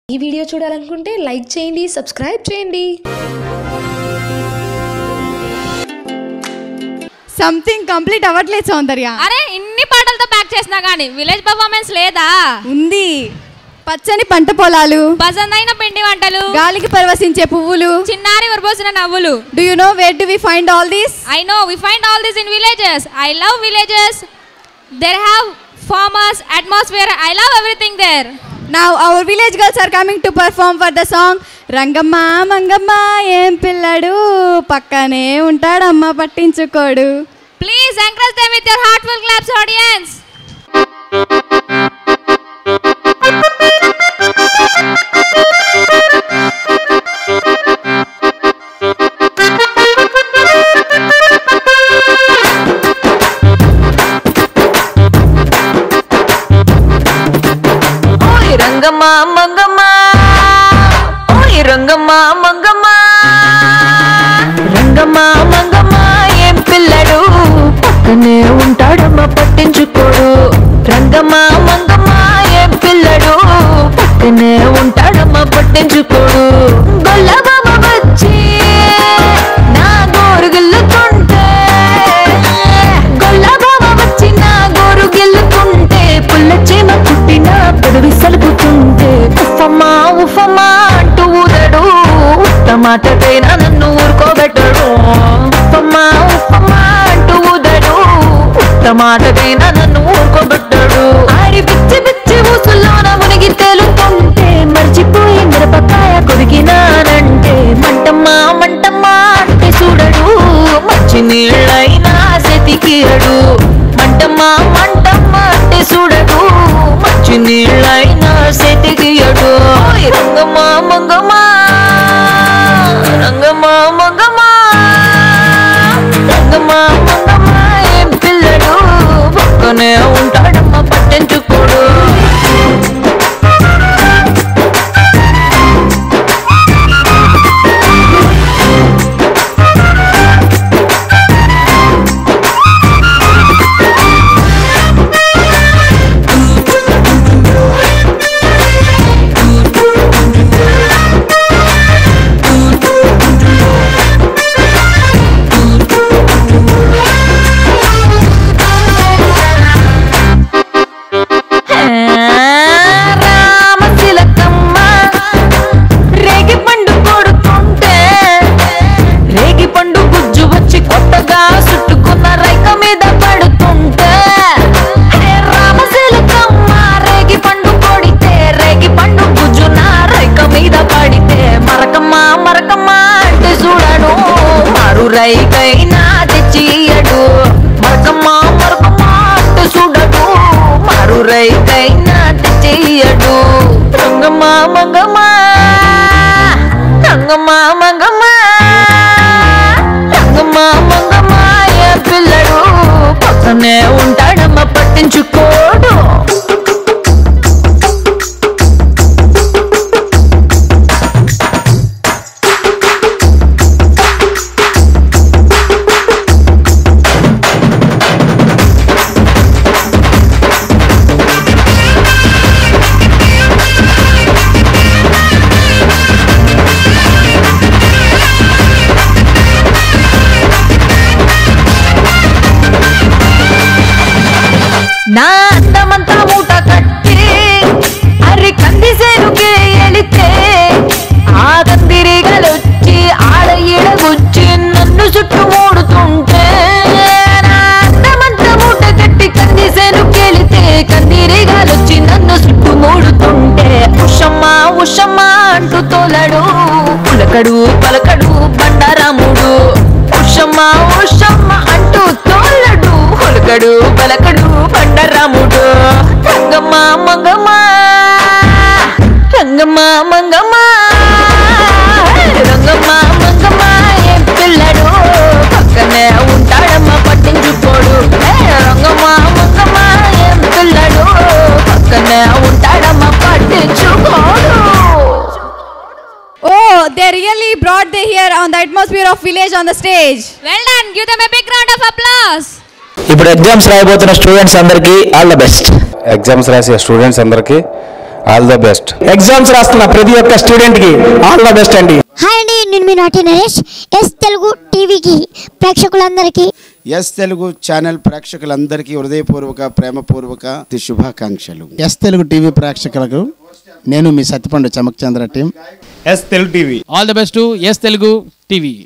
ఈ వీడియో చూడాలనుకుంటే లైక్ చేయండి సబ్స్క్రైబ్ చేయండి సంథింగ్ కంప్లీట్ అవ్వట్లేదు సౌందర్య అరే ఇన్ని పాటలతో ప్యాక్ చేసినా కానీ విలేజ్ పర్ఫార్మెన్స్ లేదా ఉంది పచ్చని పంట పొలాలు పసందైన పిండి వంటలు గాలికి పరవశించే పువ్వులు చిన్నారి ఉరబోసిన నవ్వులు do you know where do we find all these I know we find all this in villages I love villages there have farmers atmosphere I love everything there now our village girls are coming to perform for the song Rangamma Mangamma ఏం పిల్లడు పక్కనే ఉంటాడమ్మ పట్టించుకోడు please encourage them with your heartful claps audience ఓయ్ రంగమ్మ మంగమ్మ ఓయ్ రంగమ్మ మంగమ్మ రంగమ్మ మంగమ్మ ఏం పిల్లడు పక్కనే ఉంటాడమ్మ పట్టించుకోడు రంగమ్మ మంగమ్మ ఏం పిల్లడు పక్కనే ఉంటాడమ్మ పట్టించుకోడు గొల్లబాబ వచ్చి నా గోరు గిల్లుతుంటే గొల్లబాబ వచ్చి నా గోరు గిల్లుతుంటే పుల్ల చీమ పుట్టిన పొడివి సలుపుతుంటే ఉఫమ్మా ఉఫమ్మా అంటూ ఊదడు ఉత్తమాటకైనా నన్ను ఊరుకోబెట్టడు ఉఫమ్మా ఉఫమ్మా అంటూ ఊదడు ఉత్తమాటకైనా నన్ను ఊరుకోబెట్టడు ఆడి పిచ్చి పిచ్చి ఊసుల్లోన మునిగి తేలుతుంటే మర్చిపోయి మిరపకాయ కొరికినానంటే మంటమ్మా మంటమ్మా అంటే చూడడు మంచి నీళ్ళైనా సెతికియడు మంటమ్మా మంటమ్మా అంటే చూడడు మంచి నీళ్ళైనా సెతికియడు ఓయ్ రంగమ్మా మంగమ్మా రంగమ్మా మంగమ్మా రంగమ్మా మంగమ్మా ఏం పిల్లడు పక్కనే ఉంటాడమ్మా పట్టించుకోడు రామశిలకమ్మ రేగి పండు కొడుతుంటే రేగి పండు గుజ్జు వచ్చి కొత్తగా చుట్టుకున్న రైక మీద పడుతుంటే హే రామశిలకమ్మ రేగి పండు కొడితే రేగి పండు గుజ్జు నా రైక మీద పడితే మరకమ్మ మరకమ్మ అంటే చూడడు మారు రైకైనా తెచ్చియడు మరకమ్మ మరకమ్మ అంటే చూడడు మారు రైకైనా తెచ్చియడు రంగమ్మ మంగమ్మ రంగమ్మ మంగమ్మ రంగమ్మ మంగమ్మ ఏ పిల్లడు పక్కనే ఉంటాడమ్మ పట్టించుకోడు నా అందమంతా మూట కట్టి అరి కంది సేనుకే ఎలితే ఆ కందిరిగలొచ్చి ఆడ ఈడగొచ్చి నన్ను చుట్టుమూడుతుంటే నా అందమంతా మూట కట్టి కంది సేనుకెళితే కందిరిగాలొచ్చి నన్ను చుట్టుమూడుతుంటే ఉషమ్మ ఉషమ్మ అంటూ తోలడు పులకడు పలకడు బండారాముడు ఉషమ్మ ఉషమ్మ అంటూ తోలడు పులకడు పలకడు బండరాముడు రంగమ్మ మంగమ్మ రంగమ్మ మంగమ్మ రంగమ్మ మంగమ్మ ఏం పిల్లడు పక్కనే ఉంటాడమ్మ పట్టించుకోడు ఏ రంగమ్మ మంగమ్మ ఏం పిల్లడు పక్కనే ఉంటాడమ్మ పట్టించుకోడు oh they really brought they here on the atmosphere of village on the stage well done give them a big round of applause ఇప్పుడు ఎగ్జామ్స్ రాయబోతున్న స్టూడెంట్స్ అందరికీ ఆల్ ద బెస్ట్ ఎగ్జామ్స్ రాసే స్టూడెంట్స్ అందరికీ ఆల్ ద బెస్ట్ ఎగ్జామ్స్ రాస్తున్న ప్రతి ఒక్క స్టూడెంట్కి all the best అండి హాయ్ అండి నేను మీ నాటి నరేష్ ఎస్ తెలుగు టీవీకి ప్రేక్షకులందరికీ ఎస్ తెలుగు ఛానల్ ప్రేక్షకులందరికీ హృదయపూర్వక ప్రేమపూర్వక శుభాకాంక్షలు ఎస్ తెలుగు టీవీ ప్రేక్షకులకు నేను మీ Satyapandu Chamak Chandra team S Telugu TV all the best S Telugu TV